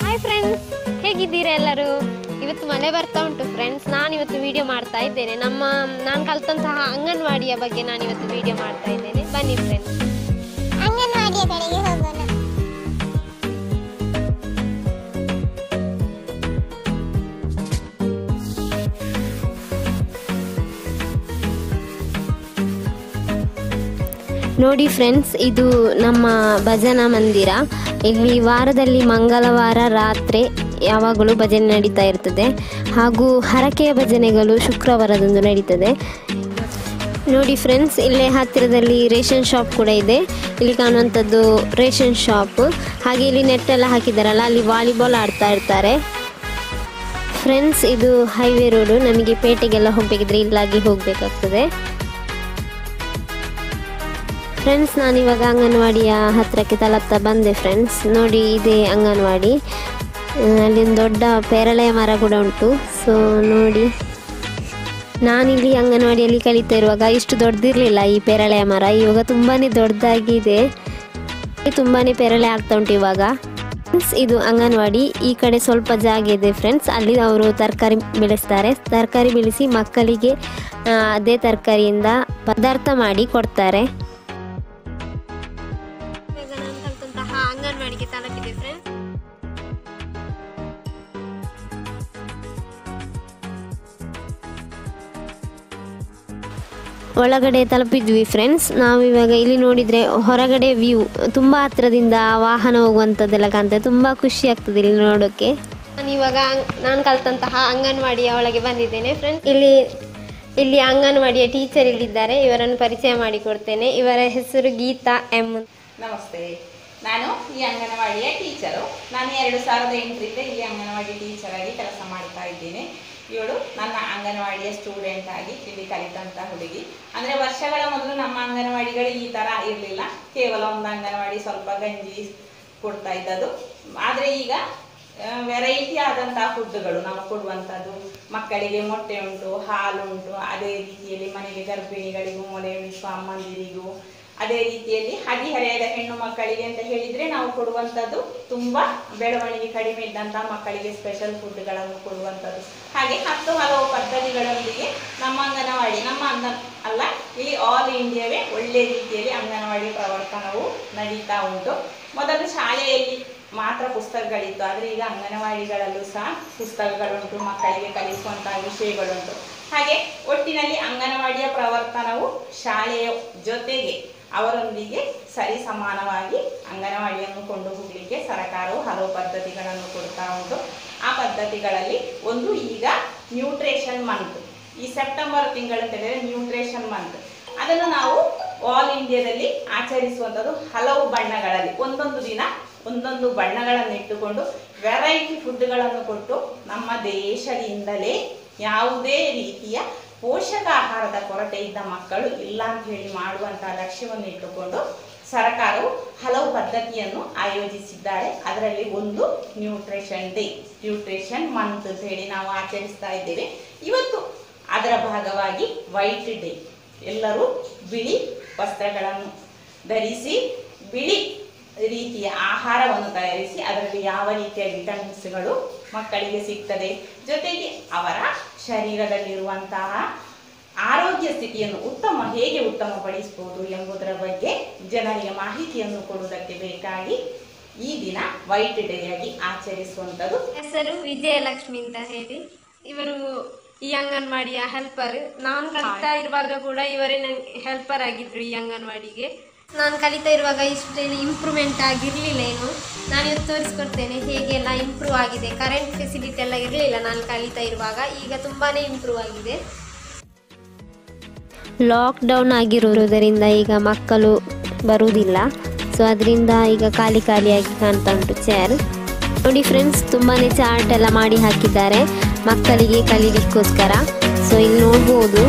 Hi friends ಹೇಗಿದ್ದೀರಾ ಎಲ್ಲರೂ ಇವತ್ತು ಮಳೆ ಬರ್ತಾ ಉಂಟು ಫ್ರೆಂಡ್ಸ್ ನಾನು ಇವತ್ತು ವಿಡಿಯೋ ಮಾಡ್ತಾ ಇದ್ದೇನೆ ನಮ್ಮ ನಾನು ಕಲ್ತಂತಹ ಅಂಗನವಾಡಿಯ ಬಗ್ಗೆ ನಾನು ಇವತ್ತು ವಿಡಿಯೋ ಮಾಡ್ತಾ ಇದ್ದೇನೆ ಬನ್ನಿ ಫ್ರೆಂಡ್ಸ್ ಅಂಗನವಾಡಿಯ ಕಡೆಗೆ ಹೋಗೋಣ ನೋಡಿ ಫ್ರೆಂಡ್ಸ್ ಇದು ನಮ್ಮ ಭಜನಾ ಮಂದಿರ ಇಲ್ಲಿ ವಾರದಲ್ಲಿ ಮಂಗಳವಾರ ರಾತ್ರಿ ಯಾವಾಗಲೂ ಭಜನೆ ನಡೀತಾ ಇರ್ತದೆ ಹಾಗೂ ಹರಕೆಯ ಭಜನೆಗಳು ಶುಕ್ರವಾರದಂದು ನಡೀತದೆ ನೋಡಿ ಫ್ರೆಂಡ್ಸ್ ಇಲ್ಲೇ ಹತ್ತಿರದಲ್ಲಿ ರೇಷನ್ ಶಾಪ್ ಕೂಡ ಇದೆ ಇಲ್ಲಿ ಕಾಣುವಂಥದ್ದು ರೇಷನ್ ಶಾಪ್ ಹಾಗೆ ಇಲ್ಲಿ ನೆಟ್ ಎಲ್ಲ ಹಾಕಿದಾರಲ್ಲ ಅಲ್ಲಿ ವಾಲಿಬಾಲ್ ಆಡ್ತಾ ಇರ್ತಾರೆ ಫ್ರೆಂಡ್ಸ್ ಇದು ಹೈವೇ ರೋಡು ನಮಗೆ ಪೇಟೆಗೆಲ್ಲ ಹೋಗಬೇಕಿದ್ರೆ ಇಲ್ಲಾಗಿ ಹೋಗಬೇಕಾಗ್ತದೆ ಫ್ರೆಂಡ್ಸ್ ನಾನಿವಾಗ ಅಂಗನವಾಡಿಯ ಹತ್ತಿರಕ್ಕೆ ತಲುಪ್ತಾ ಬಂದೆ ಫ್ರೆಂಡ್ಸ್ ನೋಡಿ ಇದೆ ಅಂಗನವಾಡಿ ಆ, ಅಲ್ಲಿ ಒಂದು ದೊಡ್ಡ ಪೇರಳೆಯ ಮರ ಕೂಡ ಉಂಟು ಸೊ ನೋಡಿ ನಾನಿಲ್ಲಿ ಅಂಗನವಾಡಿಯಲ್ಲಿ ಕಲಿತಾ ಇರುವಾಗ ಇಷ್ಟು ದೊಡ್ಡದಿರಲಿಲ್ಲ ಈ ಪೇರಳೆಯ ಮರ ಇವಾಗ ತುಂಬಾ ದೊಡ್ಡದಾಗಿದೆ ತುಂಬಾ ಪೇರಳೆ ಆಗ್ತಾ ಉಂಟು ಇವಾಗ Friends, ಇದು ಅಂಗನವಾಡಿ ಈ ಕಡೆ ಸ್ವಲ್ಪ ಜಾಗ ಇದೆ ಫ್ರೆಂಡ್ಸ್ ಅಲ್ಲಿ ಅವರು ತರಕಾರಿ ಬೆಳೆಸ್ತಾರೆ ತರಕಾರಿ ಬೆಳೆಸಿ ಮಕ್ಕಳಿಗೆ ಆ, ಅದೇ ತರಕಾರಿಯಿಂದ ಪದಾರ್ಥ ಮಾಡಿ ಕೊಡ್ತಾರೆ ಅಂಗನವಾಡಿಗೆ ತಲುಪಿದೆ ಫ್ರೆಂಡ್ಸ್ ಒಳಗಡೆ ತಲುಪಿದ್ವಿ ಫ್ರೆಂಡ್ಸ್ ನಾವು ಇವಾಗ ಇಲ್ಲಿ ನೋಡಿದರೆ ಹೊರಗಡೆ ವ್ಯೂ ತುಂಬ ಹತ್ರದಿಂದ ವಾಹನ ಹೋಗುವಂಥದ್ದೆಲ್ಲ ಕಾಣ್ತದೆ ತುಂಬ ಖುಷಿ ಆಗ್ತದೆ ಇಲ್ಲಿ ನೋಡೋಕ್ಕೆ ನಾನು ಇವಾಗ ನಾನು ಕಲ್ತಂತಹ ಅಂಗನವಾಡಿಯ ಒಳಗೆ ಬಂದಿದ್ದೇನೆ ಫ್ರೆಂಡ್ಸ್ ಇಲ್ಲಿ ಇಲ್ಲಿ ಅಂಗನವಾಡಿಯ ಟೀಚರ್ ಇಲ್ಲಿದ್ದಾರೆ ಇವರನ್ನು ಪರಿಚಯ ಮಾಡಿಕೊಡ್ತೇನೆ ಇವರ ಹೆಸರು ಗೀತಾ ಎಂ ನಮಸ್ತೆ ನಾನು ಈ ಅಂಗನವಾಡಿಯ ಟೀಚರು ನಾನು ಎರಡು ಸಾವಿರದ ಎಂಟರಿಂದ ಇಲ್ಲಿ ಅಂಗನವಾಡಿ ಟೀಚರ್ ಆಗಿ ಕೆಲಸ ಮಾಡ್ತಾ ಇದ್ದೇನೆ ಇವಳು ನನ್ನ ಅಂಗನವಾಡಿಯ ಸ್ಟೂಡೆಂಟ್ ಆಗಿ ಇಲ್ಲಿ ಕಲಿತಂತ ಹುಡುಗಿ ಅಂದರೆ ವರ್ಷಗಳ ಮೊದಲು ನಮ್ಮ ಅಂಗನವಾಡಿಗಳು ಈ ಥರ ಇರಲಿಲ್ಲ ಕೇವಲ ಒಂದು ಅಂಗನವಾಡಿ ಸ್ವಲ್ಪ ಗಂಜಿ ಕೊಡ್ತಾ ಇದ್ದದ್ದು ಆದರೆ ಈಗ ವೆರೈಟಿ ಆದಂತಹ ಫುಡ್ಗಳು ನಾವು ಕೊಡುವಂಥದ್ದು ಮಕ್ಕಳಿಗೆ ಮೊಟ್ಟೆ ಉಂಟು ಹಾಲು ಉಂಟು ಅದೇ ರೀತಿಯಲ್ಲಿ ಮನೆಗೆ ಗರ್ಭಿಣಿಗಳಿಗೂ ಮೊಲೆ ಉಣಿಸುವ ಅಮ್ಮಂದಿರಿಗೂ ಅದೇ ರೀತಿಯಲ್ಲಿ ಹದಿಹರೆಯದ ಹೆಣ್ಣು ಮಕ್ಕಳಿಗೆ ಅಂತ ಹೇಳಿದ್ರೆ ನಾವು ಕೊಡುವಂಥದ್ದು ತುಂಬಾ ಬೆಳವಣಿಗೆ ಕಡಿಮೆ ಇದ್ದಂತಹ ಮಕ್ಕಳಿಗೆ ಸ್ಪೆಷಲ್ ಫುಡ್ಗಳನ್ನು ಕೊಡುವಂಥದ್ದು ಹಾಗೆ ಹತ್ತು ಹಲವು ಪದ್ಧತಿಗಳೊಂದಿಗೆ ನಮ್ಮ ಅಂಗನವಾಡಿ ನಮ್ಮ ಅಂಗ ಅಲ್ಲ ಇಲ್ಲಿ ಆಲ್ ಇಂಡಿಯಾವೇ ಒಳ್ಳೆ ರೀತಿಯಲ್ಲಿ ಅಂಗನವಾಡಿ ಪ್ರವರ್ತನವು ನಡೀತಾ ಉಂಟು ಮೊದಲು ಶಾಲೆಯಲ್ಲಿ ಮಾತ್ರ ಪುಸ್ತಕಗಳಿತ್ತು ಆದರೆ ಈಗ ಅಂಗನವಾಡಿಗಳಲ್ಲೂ ಸಹ ಪುಸ್ತಕಗಳುಂಟು ಮಕ್ಕಳಿಗೆ ಕಲಿಸುವಂತಹ ವಿಷಯಗಳುಂಟು ಹಾಗೆ ಒಟ್ಟಿನಲ್ಲಿ ಅಂಗನವಾಡಿಯ ಪ್ರವರ್ತನವು ಶಾಲೆಯ ಜೊತೆಗೆ ಅವರೊಂದಿಗೆ ಸರಿ ಸಮಾನವಾಗಿ ಅಂಗನವಾಡಿಯನ್ನು ಕೊಂಡು ಹೋಗಲಿಕ್ಕೆ ಸರ್ಕಾರವು ಹಲವು ಪದ್ಧತಿಗಳನ್ನು ಕೊಡ್ತಾ ಉಂಟು ಆ ಪದ್ಧತಿಗಳಲ್ಲಿ ಒಂದು ಈಗ ನ್ಯೂಟ್ರೇಷನ್ ಮಂತ್ ಈ ಸೆಪ್ಟೆಂಬರ್ ತಿಂಗಳು ಅಂತ ಹೇಳಿದ್ರೆ ನ್ಯೂಟ್ರೇಷನ್ ಮಂತ್ ಅದನ್ನು ನಾವು ಆಲ್ ಇಂಡಿಯಾದಲ್ಲಿ ಆಚರಿಸುವಂಥದ್ದು ಹಲವು ಬಣ್ಣಗಳಲ್ಲಿ ಒಂದೊಂದು ದಿನ ಒಂದೊಂದು ಬಣ್ಣಗಳನ್ನು ಇಟ್ಟುಕೊಂಡು ವೆರೈಟಿ ಫುಡ್ಗಳನ್ನು ಕೊಟ್ಟು ನಮ್ಮ ದೇಶದಿಂದಲೇ ಯಾವುದೇ ರೀತಿಯ ಪೋಷಕಾಹಾರದ ಕೊರತೆ ಇದ್ದ ಮಕ್ಕಳು ಇಲ್ಲ ಅಂತ ಹೇಳಿ ಮಾಡುವಂತಹ ಲಕ್ಷ್ಯವನ್ನು ಇಟ್ಟುಕೊಂಡು ಸರ್ಕಾರವು ಹಲವು ಪದ್ಧತಿಯನ್ನು ಆಯೋಜಿಸಿದ್ದಾರೆ ಅದರಲ್ಲಿ ಒಂದು ನ್ಯೂಟ್ರಿಷನ್ ಡೇ ನ್ಯೂಟ್ರಿಷನ್ ಮಂತ್ ಅಂತ ಹೇಳಿ ನಾವು ಆಚರಿಸ್ತಾ ಇದ್ದೇವೆ ಇವತ್ತು ಅದರ ಭಾಗವಾಗಿ ವೈಟ್ ಡೇ ಎಲ್ಲರೂ ಬಿಳಿ ವಸ್ತ್ರಗಳನ್ನು ಧರಿಸಿ ಬಿಳಿ ರೀತಿಯ ಆಹಾರವನ್ನು ತಯಾರಿಸಿ ಅದರಲ್ಲಿ ಯಾವ ರೀತಿಯ ವಿಟಮಿನ್ಸ್ಗಳು ಮಕ್ಕಳಿಗೆ ಸಿಗ್ತದೆ ಜೊತೆಗೆ ಅವರ ಶರೀರದಲ್ಲಿರುವಂತಹ ಆರೋಗ್ಯ ಸ್ಥಿತಿಯನ್ನು ಉತ್ತಮ ಹೇಗೆ ಉತ್ತಮಪಡಿಸಬಹುದು ಎಂಬುದರ ಬಗ್ಗೆ ಜನರಿಗೆ ಮಾಹಿತಿಯನ್ನು ಕೊಡುವುದಕ್ಕೆ ಬೇಕಾಗಿ ಈ ದಿನ ವೈಟ್ ಡೇ ಆಗಿ ಆಚರಿಸುವಂಥದ್ದು ಹೆಸರು ವಿಜಯಲಕ್ಷ್ಮಿ ಅಂತ ಹೇಳಿ ಇವರು ಈ ಅಂಗನವಾಡಿಯ ಹೆಲ್ಪರ್ ನಾನು ಕಲಿತಾ ಇರುವಾಗ ಕೂಡ ಇವರೇ ನನಗೆ ಹೆಲ್ಪರ್ ಆಗಿದ್ರು ಈ ಅಂಗನವಾಡಿಗೆ ನಾನು ಕಲಿತಾ ಇರುವಾಗ ಇಷ್ಟೇನು ಇಂಪ್ರೂವ್ಮೆಂಟ್ ಆಗಿರಲಿಲ್ಲ ಏನು ನಾನು ಇವತ್ತು ತೋರಿಸ್ಕೊಡ್ತೇನೆ ಹೇಗೆಲ್ಲ ಇಂಪ್ರೂವ್ ಆಗಿದೆ ಕರೆಂಟ್ ಫೆಸಿಲಿಟಿ ಎಲ್ಲ ಇರಲಿಲ್ಲ ನಾನು ಕಲಿತಾ ಇರುವಾಗ ಈಗ ತುಂಬಾ ಇಂಪ್ರೂವ್ ಆಗಿದೆ ಲಾಕ್ಡೌನ್ ಆಗಿರುವುದರಿಂದ ಈಗ ಮಕ್ಕಳು ಬರುವುದಿಲ್ಲ ಸೊ ಅದರಿಂದ ಈಗ ಖಾಲಿ ಖಾಲಿಯಾಗಿ ಕಾಣ್ತಾ ಉಂಟು ಚೇರ್ ನೋಡಿ ಫ್ರೆಂಡ್ಸ್ ತುಂಬಾ ಚಾರ್ಟ್ ಎಲ್ಲ ಮಾಡಿ ಹಾಕಿದ್ದಾರೆ ಮಕ್ಕಳಿಗೆ ಕಲೀಲಿಕ್ಕೋಸ್ಕರ ಸೊ ಇಲ್ಲಿ ನೋಡ್ಬೋದು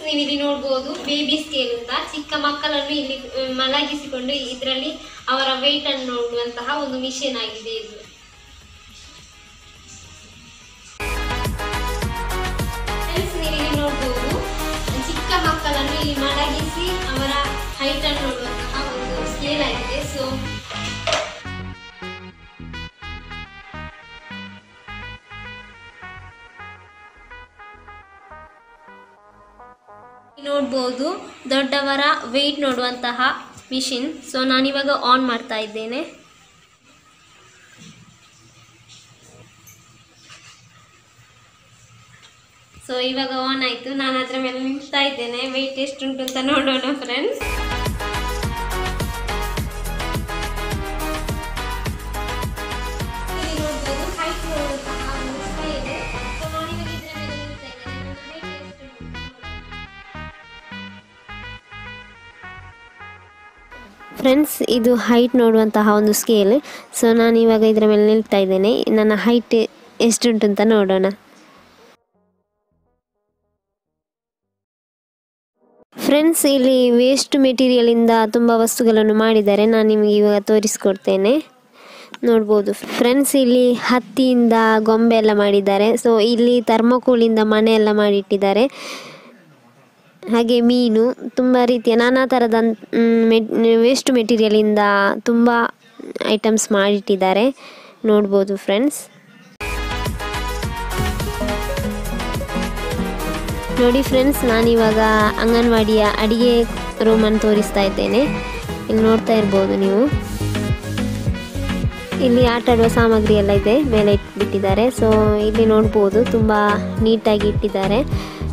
ನೀವು ಇಲ್ಲಿ ನೋಡ್ಬೋದು ಬೇಬಿ ಸ್ಕೇಲ್ ಅಂತ ಚಿಕ್ಕ ಮಕ್ಕಳನ್ನು ಇಲ್ಲಿ ಆ, ಮಲಗಿಸಿಕೊಂಡು ಇದರಲ್ಲಿ ಅವರ ವೆಯ್ಟ್ ಅನ್ನು ನೋಡುವಂತಹ ಒಂದು ಮಿಷನ್ ಆಗಿದೆ ಇದು Friends, ನೀವು ಇಲ್ಲಿ ನೋಡ್ಬೋದು ಚಿಕ್ಕ ಮಕ್ಕಳನ್ನು ಇಲ್ಲಿ ಮಲಗಿಸಿ ಅವರ ಹೈಟ್ ಅನ್ನು ನೋಡುವಂತಹ ಒಂದು ಸ್ಕೇಲ್ ಆಗಿದೆ ಸೊ ನೋಡ್ಬೋದು ದೊಡ್ಡವರ ವೆಯ್ಟ್ ನೋಡುವಂತಹ ಮಿಷಿನ್ ಸೊ ನಾನಿವಾಗ ಆನ್ ಮಾಡ್ತಾ ಇದ್ದೇನೆ ಸೊ ಇವಾಗ ಆನ್ ಆಯಿತು ನಾನು ಅದರ ಮೇಲೆ ನಿಲ್ತಾ ಇದ್ದೇನೆ ವೆಯ್ಟ್ ಎಷ್ಟುಂಟು ಅಂತ ನೋಡೋಣ ಫ್ರೆಂಡ್ಸ್ ಇಲ್ಲಿ ನೋಡ್ಬೋದು height ನೋಡುವಂತಹ ಒಂದು scale. So ನಾನಿವಾಗ ಇದ್ರ ಮೇಲೆ ನಿಲ್ತಾ ಇದ್ದೇನೆ. ನನ್ನ height ಎಷ್ಟುಂಟು ಅಂತ ನೋಡೋಣ. ಫ್ರೆಂಡ್ಸ್ ಇದು ಹೈಟ್ ನೋಡುವಂತಹ ಒಂದು ಸ್ಕೇಲ್ ಸೊ ನಾನು ಇವಾಗ ಇದರ ಮೇಲೆ ನಿಲ್ತಾ ಇದ್ದೇನೆ ನನ್ನ ಹೈಟ್ ಎಷ್ಟುಂಟು ಅಂತ ನೋಡೋಣ ಫ್ರೆಂಡ್ಸ್ ಇಲ್ಲಿ ವೇಸ್ಟ್ ಮೆಟೀರಿಯಲಿಂದ ತುಂಬ ವಸ್ತುಗಳನ್ನು ಮಾಡಿದ್ದಾರೆ ನಾನು ನಿಮಗೆ ಇವಾಗ ತೋರಿಸ್ಕೊಡ್ತೇನೆ ನೋಡ್ಬೋದು ಫ್ರೆಂಡ್ಸ್ ಇಲ್ಲಿ ಹತ್ತಿಯಿಂದ ಗೊಂಬೆ ಎಲ್ಲ ಮಾಡಿದ್ದಾರೆ ಸೊ ಇಲ್ಲಿ ಥರ್ಮೋಕೋಲಿಂದ ಮನೆ ಎಲ್ಲ ಮಾಡಿಟ್ಟಿದ್ದಾರೆ ಹಾಗೆ ಮೀನು ತುಂಬ ರೀತಿಯ ನಾನಾ ಥರದ ವೇಸ್ಟ್ ಮೆಟೀರಿಯಲಿಂದ ತುಂಬ ಐಟಮ್ಸ್ ಮಾಡಿಟ್ಟಿದ್ದಾರೆ ನೋಡ್ಬೋದು ಫ್ರೆಂಡ್ಸ್ ನೋಡಿ ಫ್ರೆಂಡ್ಸ್ ನಾನಿವಾಗ ಅಂಗನವಾಡಿಯ ಅಡಿಗೆ ರೂಮನ್ನು ತೋರಿಸ್ತಾ ಇದ್ದೇನೆ ಇಲ್ಲಿ ನೋಡ್ತಾ ಇರ್ಬೋದು ನೀವು ಇಲ್ಲಿ ಆಟ ಆಡುವ ಸಾಮಗ್ರಿ ಎಲ್ಲ ಇದೆ ಮೇಲೆ ಇಟ್ಬಿಟ್ಟಿದ್ದಾರೆ ಸೊ ಇಲ್ಲಿ ನೋಡ್ಬೋದು ತುಂಬ ನೀಟಾಗಿ ಇಟ್ಟಿದ್ದಾರೆ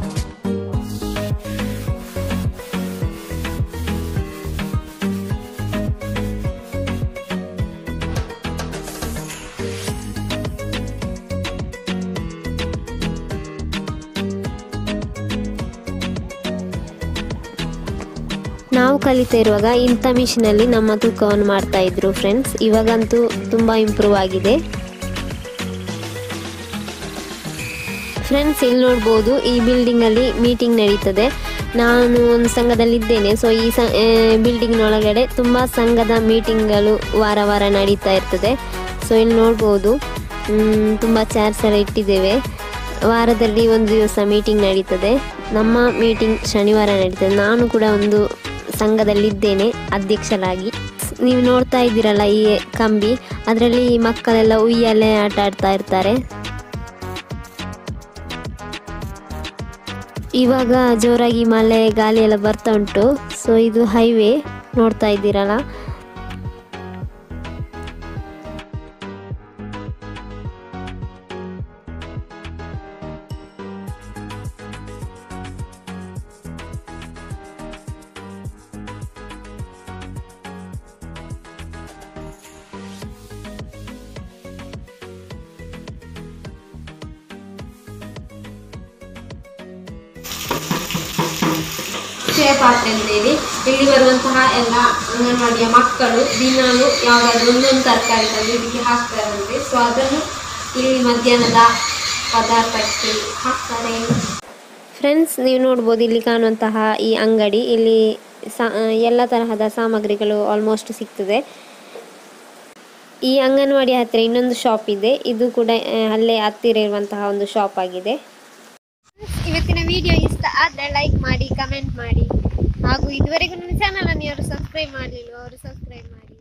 ನಾವು ಕಲಿತಾ ಇರುವಾಗ ಇಂಥ ಮಿಷಿನಲ್ಲಿ ನಮ್ಮ ತೂಕವನ್ನು ಮಾಡ್ತಾ ಇದ್ರು ಫ್ರೆಂಡ್ಸ್ ಇವಾಗಂತೂ ತುಂಬ ಇಂಪ್ರೂವ್ ಆಗಿದೆ ಫ್ರೆಂಡ್ಸ್ ಇಲ್ಲಿ ನೋಡ್ಬೋದು ಈ ಬಿಲ್ಡಿಂಗಲ್ಲಿ ಮೀಟಿಂಗ್ ನಡೀತದೆ ನಾನು ಒಂದು ಸಂಘದಲ್ಲಿದ್ದೇನೆ ಸೊ ಈ ಸ ಬಿಲ್ಡಿಂಗ್ನೊಳಗಡೆ ತುಂಬ ಸಂಘದ ಮೀಟಿಂಗ್ಗಳು ವಾರ ವಾರ ನಡೀತಾ ಇರ್ತದೆ ಸೊ ಇಲ್ಲಿ ನೋಡ್ಬೋದು ತುಂಬ ಚೇರ್ಸ್ ಎಲ್ಲ ಇಟ್ಟಿದ್ದೇವೆ ವಾರದಲ್ಲಿ ಒಂದು ದಿವಸ ಮೀಟಿಂಗ್ ನಡೀತದೆ ನಮ್ಮ ಮೀಟಿಂಗ್ ಶನಿವಾರ ನಡೀತದೆ ನಾನು ಕೂಡ ಒಂದು ಸಂಘದಲ್ಲಿದ್ದೇನೆ ಅಧ್ಯಕ್ಷರಾಗಿ ನೀವು ನೋಡ್ತಾ ಇದ್ದೀರಲ್ಲ ಈ ಕಂಬಿ ಅದರಲ್ಲಿ ಮಕ್ಕಳೆಲ್ಲ ಉಯ್ಯಲ್ಲೇ ಆಟ ಆಡ್ತಾ ಇರ್ತಾರೆ ಇವಾಗ ಜೋರಾಗಿ ಮಳೆ ಗಾಳಿ ಎಲ್ಲ ಬರ್ತಾ ಉಂಟು ಸೊ ಇದು ಹೈವೇ ನೋಡ್ತಾ ಇದ್ದೀರಲ್ಲ ಅಕ್ಷಯ ಪಾತ್ರೆ ಅಂತೇಳಿ ಇಲ್ಲಿ ಬರುವಂತಹ ಎಲ್ಲ ಅಂಗನವಾಡಿಯ ಮಕ್ಕಳು ದಿನಾಲು ಯಾವುದಾದ್ರೂ ಒಂದೊಂದು ತರಕಾರಿ ತಂದು ಇದಕ್ಕೆ ಹಾಕ್ತಾರಂತೆ ಸೊ ಅದನ್ನು ಇಲ್ಲಿ ಮಧ್ಯಾಹ್ನದ ಪದಾರ್ಥಕ್ಕೆ ಹಾಕ್ತಾರೆ ಫ್ರೆಂಡ್ಸ್ ನೀವು ನೋಡ್ಬೋದು ಇಲ್ಲಿ ಕಾಣುವಂತಹ ಈ ಅಂಗಡಿ ಇಲ್ಲಿ ಸಾ ಎಲ್ಲ ತರಹದ ಸಾಮಗ್ರಿಗಳು ಆಲ್ಮೋಸ್ಟ್ ಸಿಗ್ತದೆ ಈ ಅಂಗನವಾಡಿ ಹತ್ತಿರ ಇನ್ನೊಂದು ಶಾಪ್ ಇದೆ ಇದು ಕೂಡ ಆ, ಅಲ್ಲೇ ಹತ್ತಿರ ಇರುವಂತಹ ಒಂದು ಶಾಪ್ ಆಗಿದೆ ಇವತ್ತಿನ ವಿಡಿಯೋ ಇಷ್ಟ ಆದರೆ ಲೈಕ್ ಮಾಡಿ ಕಮೆಂಟ್ ಮಾಡಿ ಹಾಗೂ ಇದುವರೆಗೂ ನನ್ನ ಚಾನಲ್ ಅನ್ನು ಯಾರು ಸಬ್ಸ್ಕ್ರೈಬ್ ಮಾಡಲಿಲ್ಲ ಅವರು ಸಬ್ಸ್ಕ್ರೈಬ್ ಮಾಡಿ